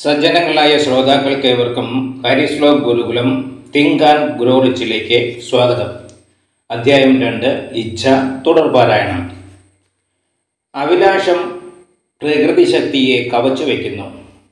സജ്ജനങ്ങളായ ശ്രോതാക്കൾക്കേവർക്കും ഹാരിസ്ലോ ഗുരുകുലം തിങ്ക് ആൻഡ് ഗ്രോ റിച്ചിലേക്ക് സ്വാഗതം അധ്യായം രണ്ട് ഇച്ഛ തുടർപാരായണം അഭിലാഷം പ്രകൃതി ശക്തിയെ കവച്ചു വയ്ക്കുന്നു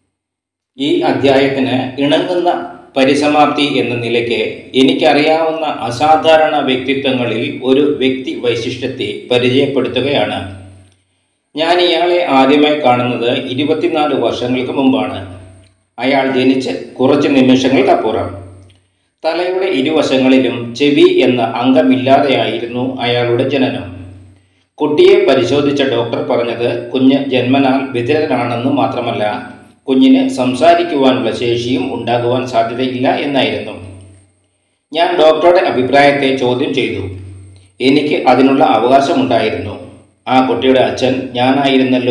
ഈ അധ്യായത്തിന് ഇണങ്ങുന്ന പരിസമാപ്തി എന്ന നിലയ്ക്ക് എനിക്കറിയാവുന്ന അസാധാരണ വ്യക്തിത്വങ്ങളിൽ ഒരു വ്യക്തി വൈശിഷ്ട്യത്തെ പരിചയപ്പെടുത്തുകയാണ് ഞാൻ ഇയാളെ ആദ്യമായി കാണുന്നത് ഇരുപത്തിനാല് വർഷങ്ങൾക്ക് മുമ്പാണ് അയാൾ ജനിച്ച് കുറച്ച് നിമിഷങ്ങൾക്കപ്പുറം തലയുടെ ഇരുവശങ്ങളിലും ചെവി എന്ന അംഗമില്ലാതെയായിരുന്നു അയാളുടെ ജനനം കുട്ടിയെ പരിശോധിച്ച ഡോക്ടർ പറഞ്ഞത് കുഞ്ഞ് ജന്മനാൽ വിതരനാണെന്ന് മാത്രമല്ല കുഞ്ഞിന് സംസാരിക്കുവാനുള്ള ശേഷിയും ഉണ്ടാകുവാൻ സാധ്യതയില്ല എന്നായിരുന്നു ഞാൻ ഡോക്ടറുടെ അഭിപ്രായത്തെ ചോദ്യം ചെയ്തു എനിക്ക് അതിനുള്ള അവകാശമുണ്ടായിരുന്നു ആ കുട്ടിയുടെ അച്ഛൻ ഞാനായിരുന്നല്ലോ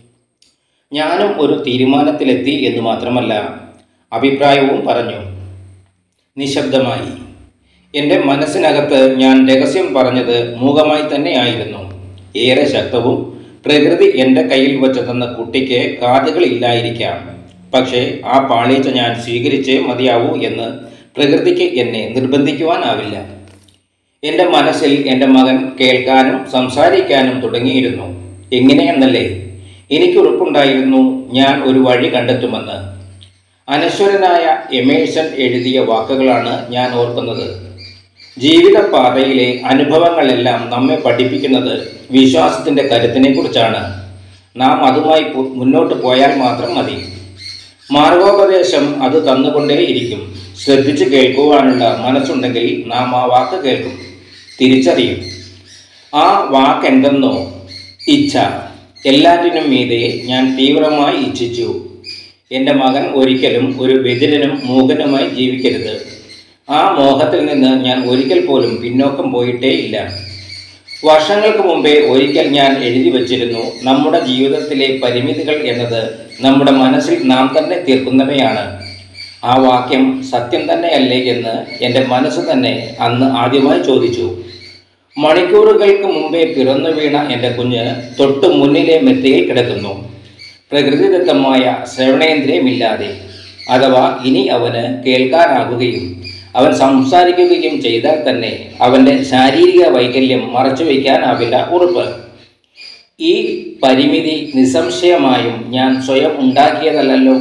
ഞാനും ഒരു തീരുമാനത്തിലെത്തി എന്ന് മാത്രമല്ല അഭിപ്രായവും പറഞ്ഞു നിശബ്ദമായി എൻ്റെ മനസ്സിനകത്ത് ഞാൻ രഹസ്യം പറഞ്ഞത് മൂകമായി തന്നെയായിരുന്നു ഏറെ ശക്തവും പ്രകൃതി എൻ്റെ കയ്യിൽ വെച്ച് തന്ന കുട്ടിക്ക് കാതുകളില്ലായിരിക്കാം പക്ഷേ ആ പാളീച്ച ഞാൻ സ്വീകരിച്ചേ മതിയാവൂ എന്ന് പ്രകൃതിക്ക് എന്നെ നിർബന്ധിക്കുവാനാവില്ല എൻ്റെ മനസ്സിൽ എൻ്റെ മകൻ കേൾക്കാനും സംസാരിക്കാനും തുടങ്ങിയിരുന്നു എങ്ങനെയെന്നല്ലേ എനിക്കുറപ്പുണ്ടായിരുന്നു ഞാൻ ഒരു വഴി കണ്ടെത്തുമെന്ന് അനശ്വരനായ എമേഴ്സൺ എഴുതിയ വാക്കുകളാണ് ഞാൻ ഓർക്കുന്നത് ജീവിതപാതയിലെ അനുഭവങ്ങളെല്ലാം നമ്മെ പഠിപ്പിക്കുന്നത് വിശ്വാസത്തിൻ്റെ കരുത്തിനെക്കുറിച്ചാണ് നാം അതുമായി പു- മുന്നോട്ട് പോയാൽ മാത്രം മതി മാർഗോപദേശം അത് തന്നുകൊണ്ടേയിരിക്കും ശ്രദ്ധിച്ചു കേൾക്കുവാനുള്ള മനസ്സുണ്ടെങ്കിൽ നാം ആ വാക്ക് കേൾക്കും തിരിച്ചറിയും ആ വാക്ക് എന്തെന്നോ ഇച്ഛ എല്ലാറ്റിനും മീതെ ഞാൻ തീവ്രമായി ഇച്ഛിച്ചു എൻ്റെ മകൻ ഒരിക്കലും ഒരു ബദിരനും മൂകനുമായി ജീവിക്കരുത് ആ മോഹത്തിൽ നിന്ന് ഞാൻ ഒരിക്കൽ പോലും പിന്നോക്കം പോയിട്ടേ ഇല്ല വർഷങ്ങൾക്ക് മുമ്പേ ഒരിക്കൽ ഞാൻ എഴുതി വച്ചിരുന്നു നമ്മുടെ ജീവിതത്തിലെ പരിമിതികൾ എന്നത് നമ്മുടെ മനസ്സിൽ നാം തന്നെ തീർക്കുന്നവയാണ് ആ വാക്യം സത്യം തന്നെയല്ലേ എന്ന് എൻ്റെ മനസ്സ് തന്നെ അന്ന് ആദ്യമായി ചോദിച്ചു മണിക്കൂറുകൾക്ക് മുമ്പേ പിറന്നു വീണ എൻ്റെ കുഞ്ഞ് തൊട്ടു മുന്നിലെ മെത്തയിൽ കിടക്കുന്നു പ്രകൃതിദത്തമായ ശ്രവണേന്ദ്രിയമില്ലാതെ അഥവാ ഇനി അവന് കേൾക്കാനാകുകയും അവൻ സംസാരിക്കുകയും ചെയ്താൽ തന്നെ അവൻ്റെ ശാരീരിക വൈകല്യം മറച്ചു വയ്ക്കാനാവില്ല ഉറപ്പ് ഈ പരിമിതി നിസ്സംശയമായും ഞാൻ സ്വയം ഉണ്ടാക്കിയതല്ലല്ലോ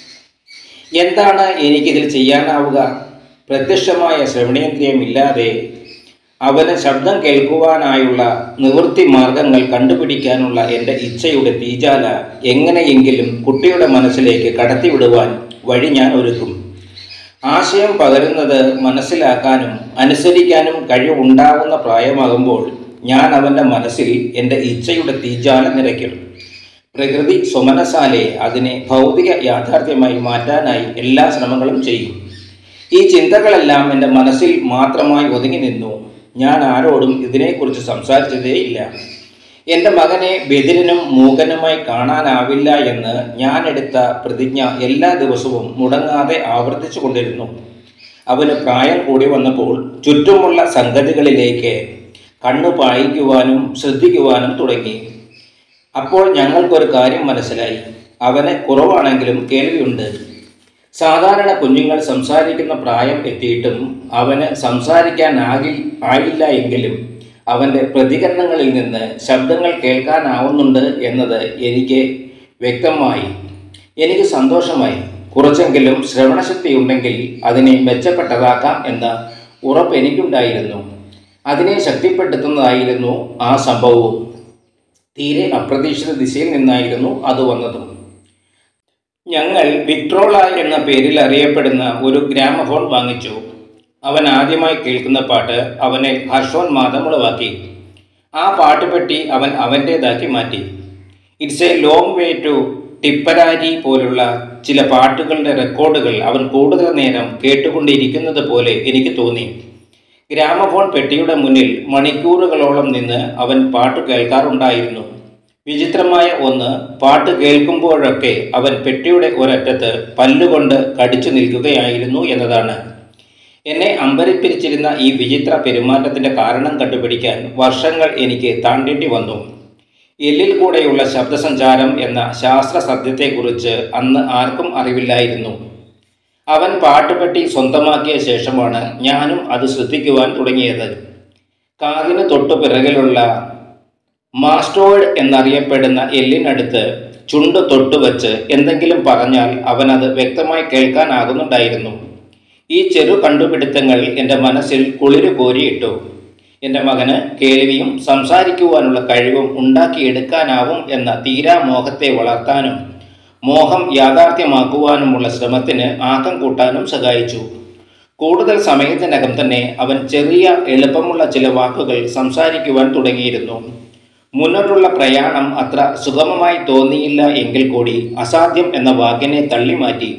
എന്താണ് എനിക്കിതിൽ ചെയ്യാനാവുക പ്രത്യക്ഷമായ ശ്രവണേന്ദ്രിയമില്ലാതെ അവന് ശബ്ദം കേൾക്കുവാനായുള്ള നിവൃത്തി മാർഗങ്ങൾ കണ്ടുപിടിക്കാനുള്ള എൻ്റെ ഇച്ഛയുടെ തീജാല എങ്ങനെയെങ്കിലും കുട്ടിയുടെ മനസ്സിലേക്ക് കടത്തിവിടുവാൻ വഴി ഞാൻ ഒരുക്കും ആശയം പകരുന്നത് മനസ്സിലാക്കാനും അനുസരിക്കാനും കഴിവുണ്ടാകുന്ന പ്രായമാകുമ്പോൾ ഞാൻ അവൻ്റെ മനസ്സിൽ എൻ്റെ ഇച്ഛയുടെ തീജാല നിറയ്ക്കും പ്രകൃതി സ്വമനസാലെ അതിനെ ഭൗതിക യാഥാർത്ഥ്യമായി മാറ്റാനായി എല്ലാ ശ്രമങ്ങളും ചെയ്യും ഈ ചിന്തകളെല്ലാം എൻ്റെ മനസ്സിൽ മാത്രമായി ഒതുങ്ങി നിന്നു ഞാൻ ആരോടും ഇതിനെക്കുറിച്ച് സംസാരിച്ചതേയില്ല എൻ്റെ മകനെ ബദിരനും മൂകനുമായി കാണാനാവില്ല എന്ന് ഞാൻ എടുത്ത പ്രതിജ്ഞ എല്ലാ ദിവസവും മുടങ്ങാതെ ആവർത്തിച്ചു കൊണ്ടിരുന്നു അവന് പ്രായം കൂടി വന്നപ്പോൾ ചുറ്റുമുള്ള സംഗതികളിലേക്ക് കണ്ണു പായിക്കുവാനും ശ്രദ്ധിക്കുവാനും തുടങ്ങി അപ്പോൾ ഞങ്ങൾക്കൊരു കാര്യം മനസ്സിലായി അവന് കുറവാണെങ്കിലും കേൾവിയുണ്ട് സാധാരണ കുഞ്ഞുങ്ങൾ സംസാരിക്കുന്ന പ്രായം എത്തിയിട്ടും അവന് സംസാരിക്കാനാകി ആയില്ല എങ്കിലും അവൻ്റെ പ്രതികരണങ്ങളിൽ നിന്ന് ശബ്ദങ്ങൾ കേൾക്കാനാവുന്നുണ്ട് എന്നത് എനിക്ക് വ്യക്തമായി എനിക്ക് സന്തോഷമായി കുറച്ചെങ്കിലും ശ്രവണശക്തി ഉണ്ടെങ്കിൽ അതിനെ മെച്ചപ്പെട്ടതാക്കാം എന്ന ഉറപ്പ് എനിക്കുണ്ടായിരുന്നു അതിനെ ശക്തിപ്പെടുത്തുന്നതായിരുന്നു ആ സംഭവവും തീരെ അപ്രതീക്ഷിത ദിശയിൽ നിന്നായിരുന്നു അത് വന്നതും ഞങ്ങൾ വിക്ട്രോള എന്ന പേരിൽ അറിയപ്പെടുന്ന ഒരു ഗ്രാമഫോൺ വാങ്ങിച്ചു അവൻ ആദ്യമായി കേൾക്കുന്ന പാട്ട് അവനെ ഹർഷോന്മാദമുളവാക്കി ആ പാട്ടുപെട്ടി അവൻ അവൻ്റേതാക്കി മാറ്റി it's a long way to Tipperary പോലുള്ള ചില പാട്ടുകളുടെ റെക്കോർഡുകൾ അവൻ കൂടുതൽ നേരം കേട്ടുകൊണ്ടിരിക്കുന്നത് പോലെ എനിക്ക് തോന്നി ഗ്രാമഫോൺ പെട്ടിയുടെ മുന്നിൽ മണിക്കൂറുകളോളം നിന്ന് അവൻ പാട്ട് കേൾക്കാറുണ്ടായിരുന്നു വിചിത്രമായ ഒന്ന് പാട്ട് കേൾക്കുമ്പോഴൊക്കെ അവൻ പെട്ടിയുടെ ഒരറ്റത്ത് പല്ലുകൊണ്ട് കടിച്ചു നിൽക്കുകയായിരുന്നു എന്നതാണ് എന്നെ അമ്പരിപ്പിച്ചിരുന്ന ഈ വിചിത്ര പെരുമാറ്റത്തിന്റെ കാരണം കണ്ടുപിടിക്കാൻ വർഷങ്ങൾ എനിക്ക് താണ്ടേണ്ടി വന്നു എല്ലിൽ കൂടെയുള്ള ശബ്ദസഞ്ചാരം എന്ന ശാസ്ത്ര സത്യത്തെക്കുറിച്ച് അന്ന് ആർക്കും അറിവില്ലായിരുന്നു അവൻ പാട്ടുപെട്ടി സ്വന്തമാക്കിയ ശേഷമാണ് ഞാനും അത് ശ്രദ്ധിക്കുവാൻ തുടങ്ങിയത് കാതിന് തൊട്ടു പിറകിലുള്ള മാസ്റ്റോയിഡ് എന്നറിയപ്പെടുന്ന എല്ലിനടുത്ത് ചുണ്ട് തൊട്ടുവച്ച് എന്തെങ്കിലും പറഞ്ഞാൽ അവനത് വ്യക്തമായി കേൾക്കാനാകുന്നുണ്ടായിരുന്നു ഈ ചെറു കണ്ടുപിടുത്തങ്ങൾ എൻ്റെ മനസ്സിൽ കുളിര് കോരിയിട്ടു എൻ്റെ മകന് കേൾവിയും സംസാരിക്കുവാനുള്ള കഴിവും ഉണ്ടാക്കിയെടുക്കാനാവും എന്ന തീരാമോഹത്തെ വളർത്താനും മോഹം യാഥാർത്ഥ്യമാക്കുവാനുമുള്ള ശ്രമത്തിന് ആക്കം കൂട്ടാനും സഹായിച്ചു കൂടുതൽ സമയത്തിനകം തന്നെ അവൻ ചെറിയ എളുപ്പമുള്ള ചില വാക്കുകൾ സംസാരിക്കുവാൻ തുടങ്ങിയിരുന്നു മുന്നോട്ടുള്ള പ്രയാണം അത്ര സുഗമമായി തോന്നിയില്ല എങ്കിൽ കൂടി അസാധ്യം എന്ന വാക്കിനെ തള്ളിമാറ്റി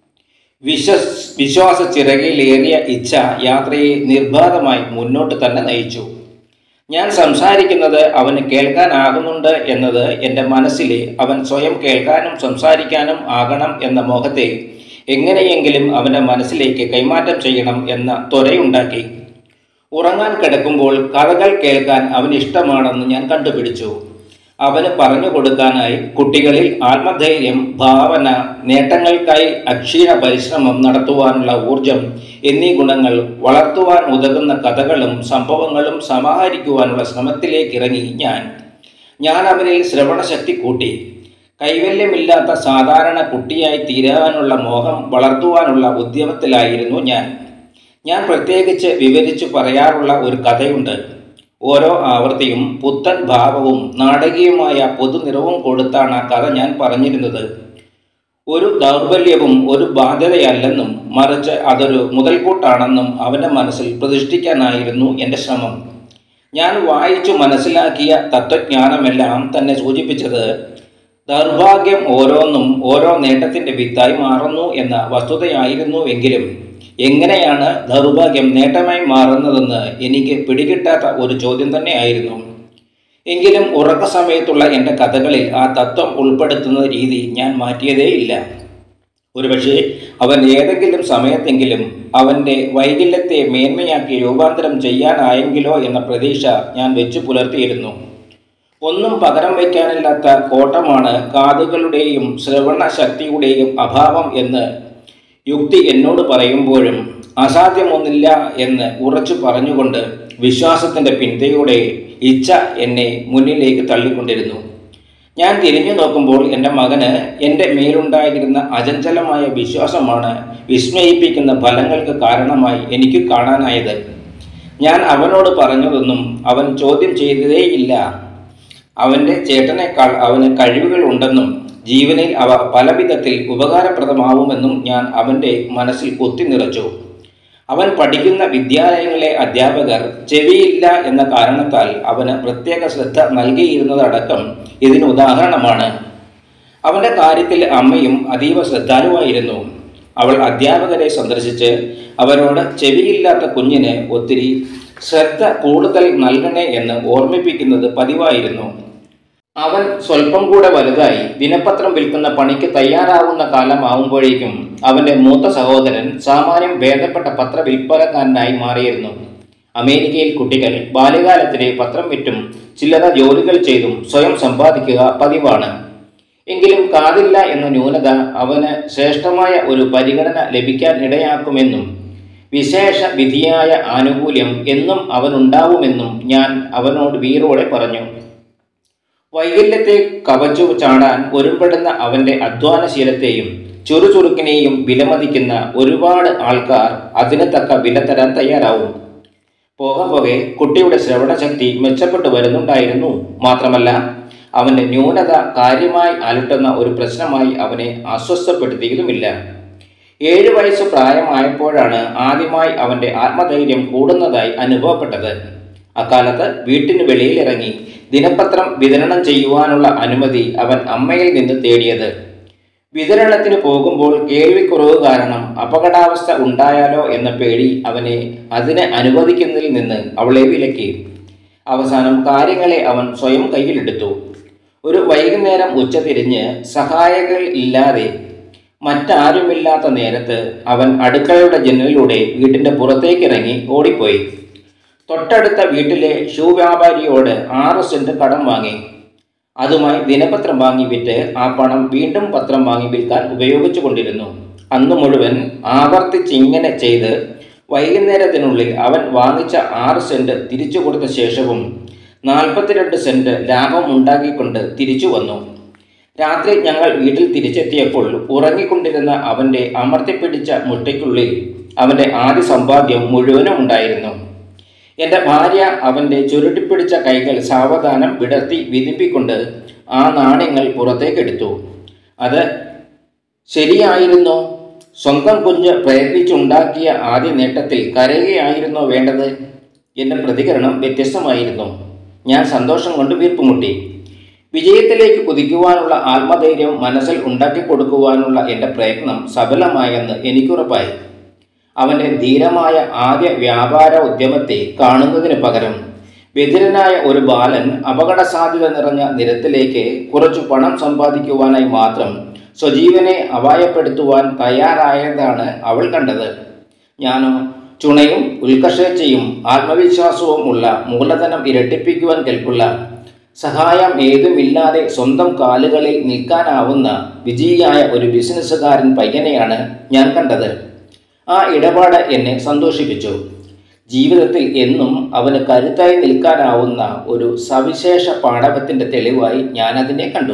വിശ്വസ് വിശ്വാസ ചിറകിലേറിയ ഇച്ഛ യാത്രയെ നിർബാധമായി മുന്നോട്ട് തന്നെ നയിച്ചു ഞാൻ സംസാരിക്കുന്നത് അവന് കേൾക്കാനാകുന്നുണ്ട് എന്നത് എൻ്റെ മനസ്സിലെ അവൻ സ്വയം കേൾക്കാനും സംസാരിക്കാനും ആകണം എന്ന മോഹത്തെ എങ്ങനെയെങ്കിലും അവൻ്റെ മനസ്സിലേക്ക് കൈമാറ്റം ചെയ്യണം എന്ന ത്വരയുണ്ടാക്കി ഉറങ്ങാൻ കിടക്കുമ്പോൾ കഥകൾ കേൾക്കാൻ അവന് ഇഷ്ടമാണെന്ന് ഞാൻ കണ്ടുപിടിച്ചു അവന് പറഞ്ഞു കൊടുക്കാനായി കുട്ടികളിൽ ആത്മധൈര്യം ഭാവന നേട്ടങ്ങൾക്കായി അക്ഷീണ പരിശ്രമം നടത്തുവാനുള്ള ഊർജം എന്നീ ഗുണങ്ങൾ വളർത്തുവാൻ ഉതകുന്ന കഥകളും സംഭവങ്ങളും സമാഹരിക്കുവാനുള്ള ശ്രമത്തിലേക്ക് ഇറങ്ങി ഞാൻ ഞാൻ അവനിൽ ശ്രവണശക്തി കൂട്ടി കൈവല്യമില്ലാത്ത സാധാരണ കുട്ടിയായി തീരാനുള്ള മോഹം വളർത്തുവാനുള്ള ഉദ്യമത്തിലായിരുന്നു ഞാൻ ഞാൻ പ്രത്യേകിച്ച് വിവരിച്ചു പറയാറുള്ള ഒരു കഥയുണ്ട് ഓരോ ആവൃത്തിയും പുത്തൻ ഭാവവും നാടകീയമായ പൊതുനിറവും കൊടുത്താണ് ആ കഥ ഞാൻ പറഞ്ഞിരുന്നത് ഒരു ദൗർബല്യവും ഒരു ബാധ്യതയല്ലെന്നും മറിച്ച് അതൊരു മുതൽക്കൂട്ടാണെന്നും അവൻ്റെ മനസ്സിൽ പ്രതിഷ്ഠിക്കാനായിരുന്നു എൻ്റെ ശ്രമം ഞാൻ വായിച്ചു മനസ്സിലാക്കിയ തത്വജ്ഞാനമെല്ലാം തന്നെ സൂചിപ്പിച്ചത് ദൗർഭാഗ്യം ഓരോന്നും ഓരോ നേട്ടത്തിൻ്റെ വിത്തായി മാറുന്നു എന്ന വസ്തുതയായിരുന്നു എങ്കിലും എങ്ങനെയാണ് ദൗർഭാഗ്യം നേട്ടമായി മാറുന്നതെന്ന് എനിക്ക് പിടികിട്ടാത്ത ഒരു ചോദ്യം തന്നെയായിരുന്നു എങ്കിലും ഉറക്ക സമയത്തുള്ള എൻ്റെ കഥകളിൽ ആ തത്വം ഉൾപ്പെടുത്തുന്ന രീതി ഞാൻ മാറ്റിയതേയില്ല ഒരുപക്ഷെ അവൻ ഏതെങ്കിലും സമയത്തെങ്കിലും അവൻ്റെ വൈകല്യത്തെ മേന്മയാക്കി രൂപാന്തരം ചെയ്യാനായെങ്കിലോ എന്ന പ്രതീക്ഷ ഞാൻ വെച്ചു പുലർത്തിയിരുന്നു ഒന്നും പകരം വയ്ക്കാനില്ലാത്ത കോട്ടമാണ് കാതുകളുടെയും ശ്രവണ ശക്തിയുടെയും അഭാവം എന്ന് യുക്തി എന്നോട് പറയുമ്പോഴും അസാധ്യമൊന്നില്ല എന്ന് ഉറച്ചു പറഞ്ഞുകൊണ്ട് വിശ്വാസത്തിൻ്റെ പിന്തുണയോടെ ഇച്ഛ എന്നെ മുന്നിലേക്ക് തള്ളിക്കൊണ്ടിരുന്നു ഞാൻ തിരിഞ്ഞു നോക്കുമ്പോൾ എൻ്റെ മകന് എൻ്റെ മേലുണ്ടായിരുന്ന അചഞ്ചലമായ വിശ്വാസമാണ് വിസ്മയിപ്പിക്കുന്ന ഫലങ്ങൾക്ക് കാരണമായി എനിക്ക് കാണാനായത് ഞാൻ അവനോട് പറഞ്ഞതൊന്നും അവൻ ചോദ്യം ചെയ്തതേയില്ല അവൻ്റെ ചേട്ടനേക്കാൾ അവന് കഴിവുകൾ ഉണ്ടെന്നും ജീവനിൽ അവ പലവിധത്തിൽ ഉപകാരപ്രദമാവുമെന്നും ഞാൻ അവൻ്റെ മനസ്സിൽ കുത്തി നിറച്ചു അവൻ പഠിക്കുന്ന വിദ്യാലയങ്ങളിലെ അധ്യാപകർ ചെവിയില്ല എന്ന കാരണത്താൽ അവന് പ്രത്യേക ശ്രദ്ധ നൽകിയിരുന്നതടക്കം ഇതിന് ഉദാഹരണമാണ് അവൻ്റെ കാര്യത്തിൽ അമ്മയും അതീവ ശ്രദ്ധാലുവായിരുന്നു അവൾ അധ്യാപകരെ സന്ദർശിച്ച് അവരോട് ചെവിയില്ലാത്ത കുഞ്ഞിന് ഒത്തിരി ശ്രദ്ധ കൂടുതൽ നൽകണേ എന്ന് ഓർമ്മിപ്പിക്കുന്നത് പതിവായിരുന്നു അവൻ സ്വല്പം കൂടെ വലുതായി ദിനപത്രം വിൽക്കുന്ന പണിക്ക് തയ്യാറാവുന്ന കാലമാവുമ്പോഴേക്കും അവന്റെ മൂത്ത സഹോദരൻ സാമാന്യം ഭേദപ്പെട്ട പത്ര വിൽപ്പനക്കാരനായി മാറിയിരുന്നു അമേരിക്കയിൽ കുട്ടികൾ ബാല്യകാലത്തിലെ പത്രം വിറ്റും ചില്ലറ ജോലികൾ ചെയ്തും സ്വയം സമ്പാദിക്കുക പതിവാണ് എങ്കിലും കാതില്ല എന്ന ന്യൂനത അവന് ശ്രേഷ്ഠമായ ഒരു പരിഗണന ലഭിക്കാൻ ഇടയാക്കുമെന്നും വിശേഷ വിധിയായ ആനുകൂല്യം എന്നും അവനുണ്ടാവുമെന്നും ഞാൻ അവനോട് വീറോടെ പറഞ്ഞു വൈകല്യത്തെ കവച്ചു ചാടാൻ ഒരുമ്പെടുന്ന അവന്റെ അധ്വാനശീലത്തെയും ചുറുചുറുക്കിനെയും വിലമതിക്കുന്ന ഒരുപാട് ആൾക്കാർ അതിന് തക്ക വില തരാൻ തയ്യാറാവും പോകെ പോകെ കുട്ടിയുടെ ശ്രവണശക്തി മെച്ചപ്പെട്ടു വരുന്നുണ്ടായിരുന്നു മാത്രമല്ല അവന്റെ ന്യൂനത കാര്യമായി അലട്ടുന്ന ഒരു പ്രശ്നമായി അവനെ അസ്വസ്ഥപ്പെടുത്തിയതുമില്ല ഏഴു വയസ്സ് പ്രായമായപ്പോഴാണ് ആദ്യമായി അവന്റെ ആത്മധൈര്യം കൂടുന്നതായി അനുഭവപ്പെട്ടത് അക്കാലത്ത് വീട്ടിന് വെളിയിലിറങ്ങി ദിനപത്രം വിതരണം ചെയ്യുവാനുള്ള അനുമതി അവൻ അമ്മയിൽ നിന്ന് തേടിയത് വിതരണത്തിന് പോകുമ്പോൾ കേൾവിക്കുറവ് കാരണം അപകടാവസ്ഥ ഉണ്ടായാലോ എന്ന പേടി അവനെ അതിനെ അനുവദിക്കുന്നതിൽ നിന്ന് അവളെ വിലക്കി അവസാനം കാര്യങ്ങളെ അവൻ സ്വയം കയ്യിലെടുത്തു ഒരു വൈകുന്നേരം ഉച്ചതിരിഞ്ഞ് സഹായകൾ ഇല്ലാതെ മറ്റാരുമില്ലാത്ത നേരത്ത് അവൻ അടുക്കളയുടെ ജനലിലൂടെ വീട്ടിൻ്റെ പുറത്തേക്കിറങ്ങി ഓടിപ്പോയി തൊട്ടടുത്ത വീട്ടിലെ ഷൂ വ്യാപാരിയോട് ആറ് സെന്റ് കടം വാങ്ങി അതുമായി ദിനപത്രം വാങ്ങി വിറ്റ് ആ പണം വീണ്ടും പത്രം വാങ്ങി വിൽക്കാൻ ഉപയോഗിച്ചു കൊണ്ടിരുന്നു അന്ന് മുഴുവൻ ആവർത്തിച്ചിങ്ങനെ ചെയ്ത് വൈകുന്നേരത്തിനുള്ളിൽ അവൻ വാങ്ങിച്ച ആറ് സെന്റ് തിരിച്ചു കൊടുത്ത ശേഷവും നാൽപ്പത്തിരണ്ട് സെന്റ് ലാഭം ഉണ്ടാക്കിക്കൊണ്ട് തിരിച്ചു വന്നു രാത്രി ഞങ്ങൾ വീട്ടിൽ തിരിച്ചെത്തിയപ്പോൾ ഉറങ്ങിക്കൊണ്ടിരുന്ന അവൻ്റെ അമർത്തിപ്പിടിച്ച മുട്ടയ്ക്കുള്ളിൽ അവൻ്റെ ആദ്യ സമ്പാദ്യം മുഴുവനും ഉണ്ടായിരുന്നു എൻ്റെ ഭാര്യ അവൻ്റെ ചുരുട്ടിപ്പിടിച്ച കൈകൾ സാവധാനം വിടർത്തി വിതിപ്പിക്കൊണ്ട് ആ നാണയങ്ങൾ പുറത്തേക്കെടുത്തു അത് ശരിയായിരുന്നോ സ്വന്തം കുഞ്ഞ് പ്രയത്നിച്ചുണ്ടാക്കിയ ആദ്യ നേട്ടത്തിൽ കരയുകയായിരുന്നോ വേണ്ടത് എൻ്റെ പ്രതികരണം വ്യത്യസ്തമായിരുന്നു ഞാൻ സന്തോഷം കൊണ്ട് വീർപ്പുമുട്ടി വിജയത്തിലേക്ക് കുതിക്കുവാനുള്ള ആത്മധൈര്യം മനസ്സിൽ ഉണ്ടാക്കി കൊടുക്കുവാനുള്ള എൻ്റെ പ്രയത്നം സഫലമായെന്ന് എനിക്കുറപ്പായി അവൻ്റെ ധീരമായ ആദ്യ വ്യാപാര ഉദ്യമത്തെ കാണുന്നതിന് പകരം വ്യതിരനായ ഒരു ബാലൻ അപകട സാധ്യത നിറഞ്ഞ നിരത്തിലേക്ക് കുറച്ചു പണം സമ്പാദിക്കുവാനായി മാത്രം സ്വജീവനെ അപായപ്പെടുത്തുവാൻ തയ്യാറായതാണ് അവൾ കണ്ടത് ഞാനോ ചുണയും ഉത്കർഷയും ആത്മവിശ്വാസവും ഉള്ള മൂലധനം ഇരട്ടിപ്പിക്കുവാൻ കെൽപ്പുള്ള സഹായം ഏതുമില്ലാതെ സ്വന്തം കാലുകളിൽ നിൽക്കാനാവുന്ന വിജയിയായ ഒരു ബിസിനസ്സുകാരൻ പയ്യനെയാണ് ഞാൻ കണ്ടത് ആ ഇടപാട് എന്നെ സന്തോഷിപ്പിച്ചു ജീവിതത്തിൽ എന്നും അവന് കരുത്തായി നിൽക്കാനാവുന്ന ഒരു സവിശേഷ പാഠവത്തിൻ്റെ തെളിവായി ഞാനതിനെ കണ്ടു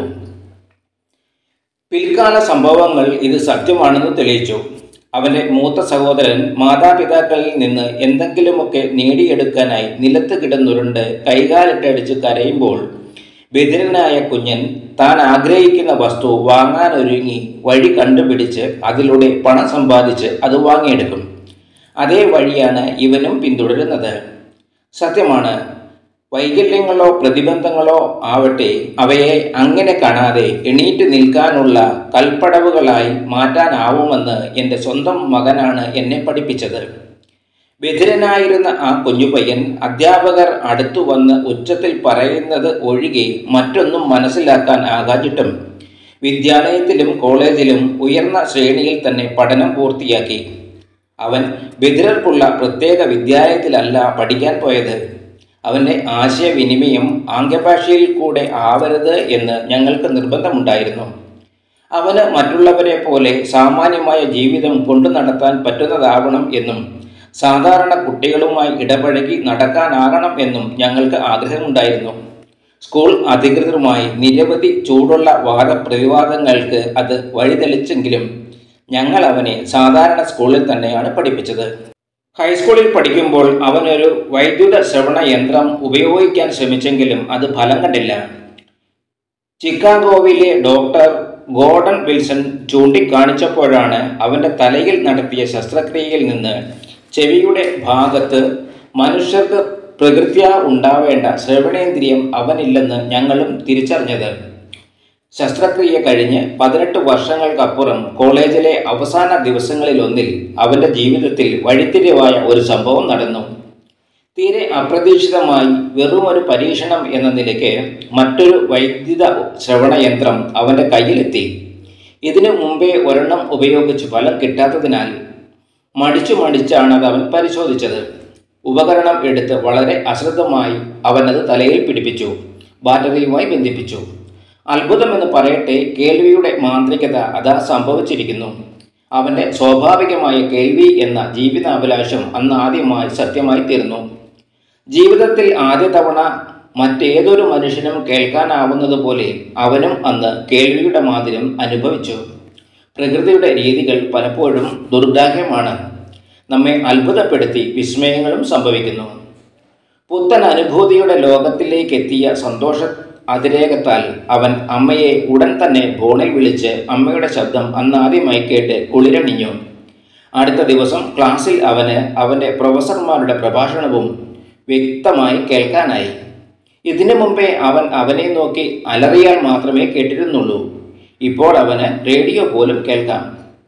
പിൽക്കാല സംഭവങ്ങൾ ഇത് സത്യമാണെന്ന് തെളിയിച്ചു അവൻ്റെ മൂത്ത സഹോദരൻ മാതാപിതാക്കളിൽ നിന്ന് എന്തെങ്കിലുമൊക്കെ നേടിയെടുക്കാനായി നിലത്ത് കിടന്നുരുണ്ട് കൈകാലിട്ടടിച്ച് കരയുമ്പോൾ ബദിരനായ കുഞ്ഞൻ താൻ ആഗ്രഹിക്കുന്ന വസ്തു വാങ്ങാനൊരുങ്ങി വഴി കണ്ടുപിടിച്ച് അതിലൂടെ പണം സമ്പാദിച്ച് അത് വാങ്ങിയെടുക്കും അതേ വഴിയാണ് ഇവനും പിന്തുടരുന്നത് സത്യമാണ് വൈകല്യങ്ങളോ പ്രതിബന്ധങ്ങളോ ആവട്ടെ അവയെ അങ്ങനെ കാണാതെ എണീറ്റ് നിൽക്കാനുള്ള കൽപ്പടവുകളായി മാറ്റാനാവുമെന്ന് എൻ്റെ സ്വന്തം മകനാണ് എന്നെ പഠിപ്പിച്ചത് ബധിരനായിരുന്ന ആ കുഞ്ഞുപയ്യൻ അധ്യാപകർ അടുത്തു വന്ന് ഉച്ചത്തിൽ പറയുന്നത് ഒഴികെ മറ്റൊന്നും മനസ്സിലാക്കാൻ ആകാഞ്ഞിട്ടും വിദ്യാലയത്തിലും കോളേജിലും ഉയർന്ന ശ്രേണിയിൽ തന്നെ പഠനം പൂർത്തിയാക്കി അവൻ ബധിരർക്കുള്ള പ്രത്യേക വിദ്യാലയത്തിലല്ല പഠിക്കാൻ പോയത് അവൻ്റെ ആശയവിനിമയം ആംഗ്യഭാഷയിൽ കൂടെ ആവരുത് എന്ന് ഞങ്ങൾക്ക് നിർബന്ധമുണ്ടായിരുന്നു അവന് മറ്റുള്ളവരെ പോലെ സാമാന്യമായ ജീവിതം കൊണ്ടു നടത്താൻ പറ്റുന്നതാവണം എന്നും സാധാരണ കുട്ടികളുമായി ഇടപഴകി നടക്കാനാകണം എന്നും ഞങ്ങൾക്ക് ആഗ്രഹമുണ്ടായിരുന്നു സ്കൂൾ അധികൃതരുമായി നിരവധി ചൂടുള്ള വാദപ്രതിവാദങ്ങൾക്ക് അത് വഴിതെളിച്ചെങ്കിലും ഞങ്ങൾ അവനെ സാധാരണ സ്കൂളിൽ തന്നെയാണ് പഠിപ്പിച്ചത് ഹൈസ്കൂളിൽ പഠിക്കുമ്പോൾ അവനൊരു വൈദ്യുത ശ്രവണ യന്ത്രം ഉപയോഗിക്കാൻ ശ്രമിച്ചെങ്കിലും അത് ഫലം കണ്ടില്ല ചിക്കാഗോവിലെ ഡോക്ടർ ഗോർഡൻ വിൽസൺ ചൂണ്ടിക്കാണിച്ചപ്പോഴാണ് അവൻ്റെ തലയിൽ നടത്തിയ ശസ്ത്രക്രിയയിൽ നിന്ന് ചെവിയുടെ ഭാഗത്ത് മനുഷ്യർക്ക് പ്രകൃത്യാ ഉണ്ടാവേണ്ട ശ്രവണേന്ദ്രിയം അവനില്ലെന്ന് ഞങ്ങളും തിരിച്ചറിഞ്ഞത് ശസ്ത്രക്രിയ കഴിഞ്ഞ് പതിനെട്ട് വർഷങ്ങൾക്കപ്പുറം കോളേജിലെ അവസാന ദിവസങ്ങളിലൊന്നിൽ അവൻ്റെ ജീവിതത്തിൽ വഴിത്തിരിവായ ഒരു സംഭവം നടന്നു തീരെ അപ്രതീക്ഷിതമായി വെറുമൊരു പരീക്ഷണം എന്ന നിലയ്ക്ക് മറ്റൊരു വൈദ്യുത ശ്രവണയന്ത്രം അവൻ്റെ കയ്യിലെത്തി ഇതിനു മുമ്പേ ഒരെണ്ണം ഉപയോഗിച്ച് ഫലം കിട്ടാത്തതിനാൽ മടിച്ചു മടിച്ചാണ് അത് അവൻ പരിശോധിച്ചത് ഉപകരണം എടുത്ത് വളരെ അശ്രദ്ധമായി അവനത് തലയിൽ പിടിപ്പിച്ചു ബാറ്ററിയുമായി ബന്ധിപ്പിച്ചു അത്ഭുതമെന്ന് പറയട്ടെ കേൾവിയുടെ മാന്ത്രികത അതാ സംഭവിച്ചിരിക്കുന്നു അവൻ്റെ സ്വാഭാവികമായ കേൾവി എന്ന ജീവിതാഭിലാഷം അന്ന് ആദ്യമായി സത്യമായി തീർന്നു ജീവിതത്തിൽ ആദ്യ തവണ മറ്റേതൊരു മനുഷ്യനും കേൾക്കാനാവുന്നത് പോലെ അവനും അന്ന് കേൾവിയുടെ മാതിരം അനുഭവിച്ചു പ്രകൃതിയുടെ രീതികൾ പലപ്പോഴും ദുർദാഹ്യമാണ് നമ്മെ അത്ഭുതപ്പെടുത്തി വിസ്മയങ്ങളും സംഭവിക്കുന്നു പുത്തൻ അനുഭൂതിയുടെ ലോകത്തിലേക്ക് എത്തിയ സന്തോഷ അതിരേകത്താൽ അവൻ അമ്മയെ ഉടൻ തന്നെ ഫോണിൽ വിളിച്ച് അമ്മയുടെ ശബ്ദം അന്നാദ്യമായി കേട്ട് കുളിരണിഞ്ഞു അടുത്ത ദിവസം ക്ലാസ്സിൽ അവന് അവൻ്റെ പ്രൊഫസർമാരുടെ പ്രഭാഷണവും വ്യക്തമായി കേൾക്കാനായി ഇതിനു മുമ്പേ അവൻ അവനെ നോക്കി അലറിയാൽ മാത്രമേ കേട്ടിരുന്നുള്ളൂ ഇപ്പോൾ അവന് റേഡിയോ പോലും കേൾക്കാം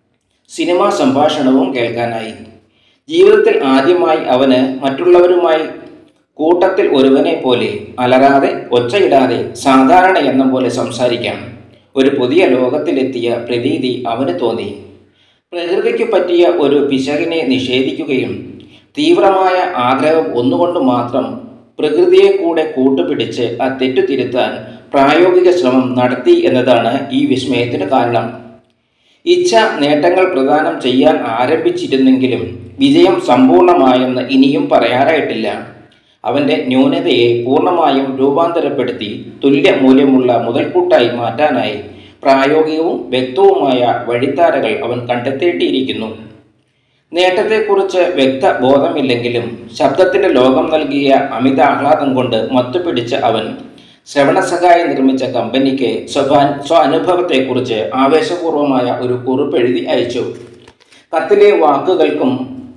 സിനിമാ സംഭാഷണവും കേൾക്കാനായി ജീവിതത്തിൽ ആദ്യമായി അവന് മറ്റുള്ളവരുമായി കൂട്ടത്തിൽ ഒരുവനെ പോലെ അലറാതെ ഒച്ചയിടാതെ സാധാരണ എന്ന പോലെ സംസാരിക്കാം ഒരു പുതിയ ലോകത്തിലെത്തിയ പ്രതീതി അവന് തോന്നി പ്രകൃതിക്ക് പറ്റിയ ഒരു പിശകിനെ നിഷേധിക്കുകയും തീവ്രമായ ആഗ്രഹം ഒന്നുകൊണ്ട് മാത്രം പ്രകൃതിയെ കൂടെ കൂട്ടുപിടിച്ച് ആ തെറ്റു തിരുത്താൻ പ്രായോഗിക ശ്രമം നടത്തി എന്നതാണ് ഈ വിസ്മയത്തിന് കാരണം ഇച്ഛ നേട്ടങ്ങൾ പ്രദാനം ചെയ്യാൻ ആരംഭിച്ചിരുന്നെങ്കിലും വിജയം സമ്പൂർണമായെന്ന് ഇനിയും പറയാറായിട്ടില്ല അവൻ്റെ ന്യൂനതയെ പൂർണ്ണമായും രൂപാന്തരപ്പെടുത്തി തുല്യ മൂല്യമുള്ള മുതൽക്കൂട്ടായി മാറ്റാനായി പ്രായോഗികവും വ്യക്തവുമായ വഴിത്താരകൾ അവൻ കണ്ടെത്തേണ്ടിയിരിക്കുന്നു നേട്ടത്തെക്കുറിച്ച് വ്യക്ത ബോധമില്ലെങ്കിലും ശബ്ദത്തിൻ്റെ ലോകം നൽകിയ അമിത ആഹ്ലാദം കൊണ്ട് മത്തുപിടിച്ച അവൻ ശ്രവണസഹായി നിർമ്മിച്ച കമ്പനിക്ക് സ്വഭാൻ സ്വാനുഭവത്തെക്കുറിച്ച് ആവേശപൂർവമായ ഒരു കുറിപ്പെഴുതി അയച്ചു കത്തിലെ വാക്കുകൾക്കും